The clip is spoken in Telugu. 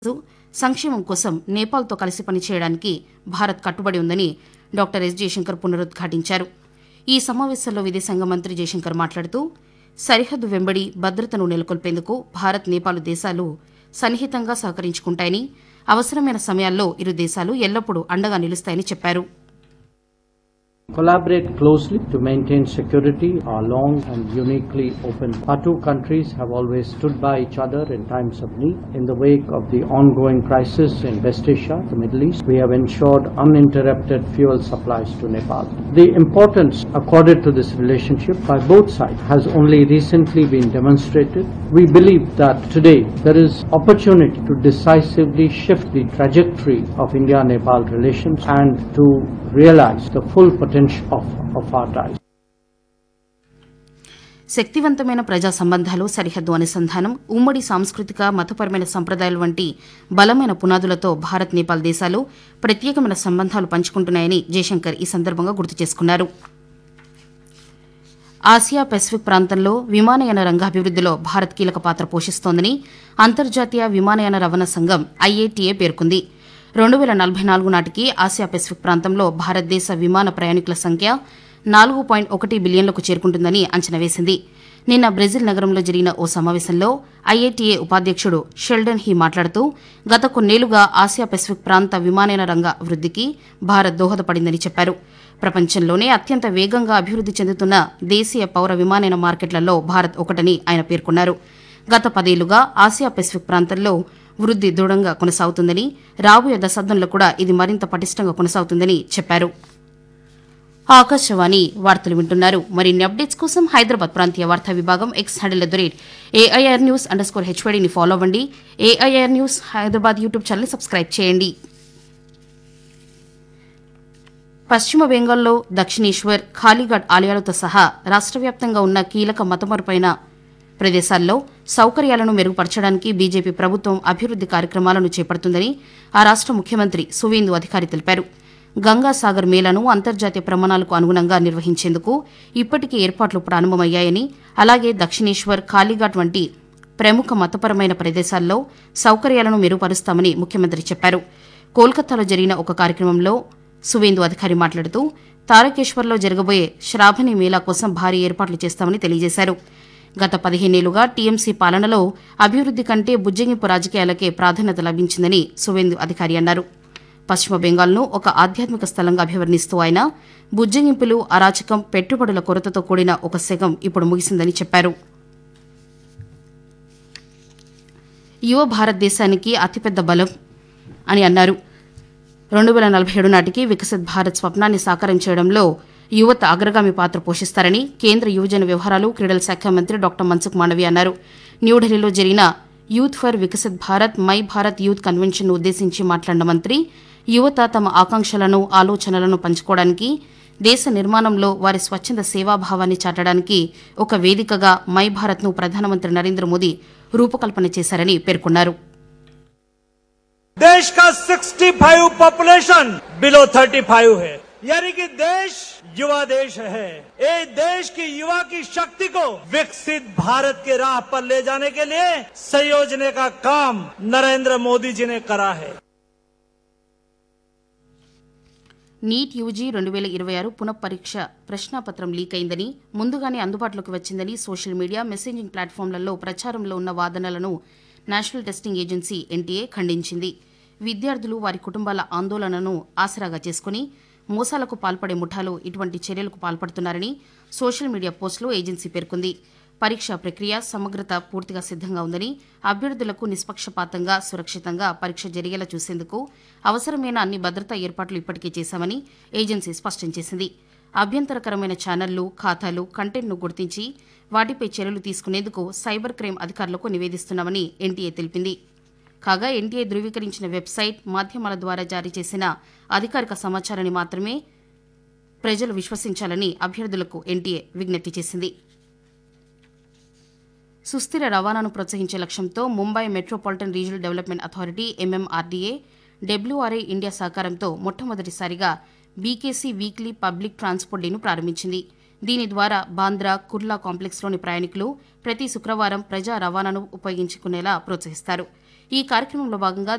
సంక్షేమం కోసం నేపాల్తో కలిసి పనిచేయడానికి భారత్ కట్టుబడి ఉందని డాక్టర్ ఎస్ జయశంకర్ పునరుద్ఘాటించారు ఈ సమావేశంలో విదేశాంగ మంత్రి జయశంకర్ మాట్లాడుతూ సరిహద్దు వెంబడి భద్రతను నెలకొల్పేందుకు భారత్ నేపాల్ దేశాలు సన్నిహితంగా సహకరించుకుంటాయని అవసరమైన సమయాల్లో ఇరు దేశాలు ఎల్లప్పుడూ అండగా నిలుస్తాయని చెప్పారు collaborate closely to maintain security are long and uniquely open. Our two countries have always stood by each other in times of need. In the wake of the ongoing crisis in West Asia, the Middle East, we have ensured uninterrupted fuel supplies to Nepal. The importance accorded to this relationship by both sides has only recently been demonstrated. We believe that today there is opportunity to decisively shift the trajectory of India-Nepal relations and to realize the full potential of, of our ties. శక్తివంతమైన ప్రజా సంబంధాలు సరిహద్దు అనుసంధానం ఉమ్మడి సాంస్కృతిక మతపరమైన సంప్రదాయాలు వంటి బలమైన పునాదులతో భారత్ నేపాల్ దేశాలు ప్రత్యేకమైన సంబంధాలు పంచుకుంటున్నాయని జయశంకర్ ఈ సందర్భంగా గుర్తు చేసుకున్నారు ఆసియా పెసిఫిక్ ప్రాంతంలో విమానయాన రంగ అభివృద్దిలో భారత్ కీలక పాత్ర పోషిస్తోందని అంతర్జాతీయ విమానయాన రవాణా సంఘం ఐఏటీఏ పేర్కొంది రెండు వేల నలభై నాలుగు నాటికి ఆసియా పెసిఫిక్ ప్రాంతంలో భారతదేశ విమాన ప్రయాణికుల సంఖ్య నాలుగు పాయింట్ ఒకటి బిలియన్లకు చేరుకుంటుందని అంచనా వేసింది నిన్న బ్రెజిల్ నగరంలో జరిగిన ఓ సమావేశంలో ఐఏటీఏ ఉపాధ్యక్షుడు షెల్డన్ హీ మాట్లాడుతూ గత కొన్నేళ్లుగా ఆసియా పెసిఫిక్ ప్రాంత విమానయాన రంగ వృద్దికి భారత్ దోహదపడిందని చెప్పారు ప్రపంచంలోనే అత్యంత వేగంగా అభివృద్ది చెందుతున్న దేశీయ పౌర విమానయాన మార్కెట్లలో భారత్ ఒకటని ఆయన పేర్కొన్నారు గత పదేళ్లుగా ఆసియా పెసిఫిక్ ప్రాంతంలో వృద్ది దృఢంగా కొనసాగుతుందని రాబోయే దశాబ్దంలో కూడా ఇది మరింత పటిష్టంగా కొనసాగుతుందని చెప్పారు ఆకాశవాణి వార్తలు వింటున్నారు మరిన్ని అప్డేట్స్ కోసం హైదరాబాద్ ప్రాంతీయ వార్తా విభాగం X handle at the rate AIR news underscore హెచ్వైడీని ఫాలో అవ్వండి AIR news Hyderabad YouTube channel subscribe చేయండి పశ్చిమ బెంగాల్లో దక్షిణేశ్వర్ ఖాళీఘాట్ ఆలయాలతో సహా రాష్ట్ర వ్యాప్తంగా ఉన్న కీలక మతమరుపైన ప్రదేశాల్లో సౌకర్యాలను మెరుగుపరచడానికి బీజేపీ ప్రభుత్వం అభివృద్ది కార్యక్రమాలను చేపడుతుందని ఆ రాష్ట ముఖ్యమంత్రి సువేందు అధికారి తెలిపారు గంగాసాగర్ మేళను అంతర్జాతీయ ప్రమాణాలకు అనుగుణంగా నిర్వహించేందుకు ఇప్పటికే ఏర్పాట్లు ప్రారంభమయ్యాయని అలాగే దక్షిణేశ్వర్ ఖాళీఘాట్ వంటి ప్రముఖ మతపరమైన ప్రదేశాల్లో సౌకర్యాలను మెరుగుపరుస్తామని ముఖ్యమంత్రి చెప్పారు కోల్కతాలో జరిగిన ఒక కార్యక్రమంలో సువేందు అధికారి మాట్లాడుతూ తారకేశ్వర్లో జరగబోయే శ్రావణి మేళా కోసం భారీ ఏర్పాట్లు చేస్తామని తెలియజేశారు గత పదిహేనేళ్లుగా టీఎంసీ పాలనలో అభివృద్ది కంటే బుజ్జగింపు రాజకీయాలకే ప్రాధాన్యత లభించిందని సువేందు అధికారి అన్నారు పశ్చిమ బెంగాల్ను ఒక ఆధ్యాత్మిక స్థలంగా అభివర్ణిస్తూ ఆయన బుజ్జగింపులు అరాచకం పెట్టుబడుల కొరతతో కూడిన ఒక శకం ఇప్పుడు ముగిసిందని చెప్పారు యువ భారతదేశానికి అతిపెద్ద బలం అని అన్నారు రెండు వేల నలభై ఏడు నాటికి వికసిత్ భారత్ స్వప్నాన్ని సాకారం చేయడంలో యువత అగ్రగామి పాత్ర పోషిస్తారని కేంద్ర యువజన వ్యవహారాలు క్రీడల శాఖ మంత్రి డాక్టర్ మన్సుఖ్ మాండవి అన్నారు న్యూఢిల్లీలో జరిగిన youth for Viksit Bharat my Bharat youth convention ఉద్దేశించి మాట్లాడిన మంత్రి యువత తమ ఆకాంక్షలను ఆలోచనలను పంచుకోవడానికి దేశ నిర్మాణంలో వారి స్వచ్ఛంద సేవాభావాన్ని చాటడానికి ఒక వేదికగా మై భారత్ను ప్రధానమంత్రి నరేంద్ర మోదీ రూపకల్పన చేశారని పేర్కొన్నారు देश का 65 पॉपुलेशन बिलो 35 है यानी कि देश युवा देश है ये देश की युवा की शक्ति को विकसित भारत के राह पर ले जाने के लिए संयोजने का काम नरेंद्र मोदी जी ने करा है నీట్ యూజీ రెండు వేల ఇరవై ఆరు పునఃపరీక్ష ప్రశ్నాపత్రం లీక్ అయిందని ముందుగానే అందుబాటులోకి వచ్చిందని సోషల్ మీడియా మెసేజింగ్ ప్లాట్ఫామ్లలో ప్రచారంలో ఉన్న వాదనలను నేషనల్ టెస్టింగ్ ఏజెన్సీ ఎన్టీఏ ఖండించింది విద్యార్థులు వారి కుటుంబాల ఆందోళనను ఆసరాగా చేసుకుని మోసాలకు పాల్పడే ముఠాలు ఇటువంటి చర్యలకు పాల్పడుతున్నారని సోషల్ మీడియా పోస్టులో ఏజెన్సీ పేర్కొంది పరీక్షా ప్రక్రియ సమగ్రత పూర్తిగా సిద్ధంగా ఉందని అభ్యర్థులకు నిష్పక్షపాతంగా సురక్షితంగా పరీక్ష జరిగేలా చూసేందుకు అవసరమైన అన్ని భద్రతా ఏర్పాట్లు ఇప్పటికే చేశామని ఏజెన్సీ స్పష్టం చేసింది అభ్యంతరకరమైన ఛానళ్లు ఖాతాలు కంటెంట్ను గుర్తించి వాటిపై చర్యలు తీసుకునేందుకు సైబర్ క్రైమ్ అధికారులకు నివేదిస్తున్నామని ఎన్టీఏ తెలిపింది కాగా ఎన్టీఏ ధృవీకరించిన వెబ్సైట్ మాధ్యమాల ద్వారా జారీ చేసిన అధికారిక సమాచారాన్ని మాత్రమే ప్రజలు విశ్వసించాలని అభ్యర్థులకు ఎన్టీఏ విజ్ఞప్తి చేసింది సుస్థిర రవాణాను ప్రోత్సహించే లక్ష్యంతో Mumbai metropolitan regional development authority MMRDA WRA India సహకారంతో మొట్టమొదటిసారిగా బీకేసీ వీక్లీ పబ్లిక్ ట్రాన్స్పోర్ట్ డేను ప్రారంభించింది దీని ద్వారా బాంద్రా కుర్లా కాంప్లెక్స్లోని ప్రయాణికులు ప్రతి శుక్రవారం ప్రజా రవాణాను ఉపయోగించుకునేలా ప్రోత్సహిస్తారు ఈ కార్యక్రమంలో భాగంగా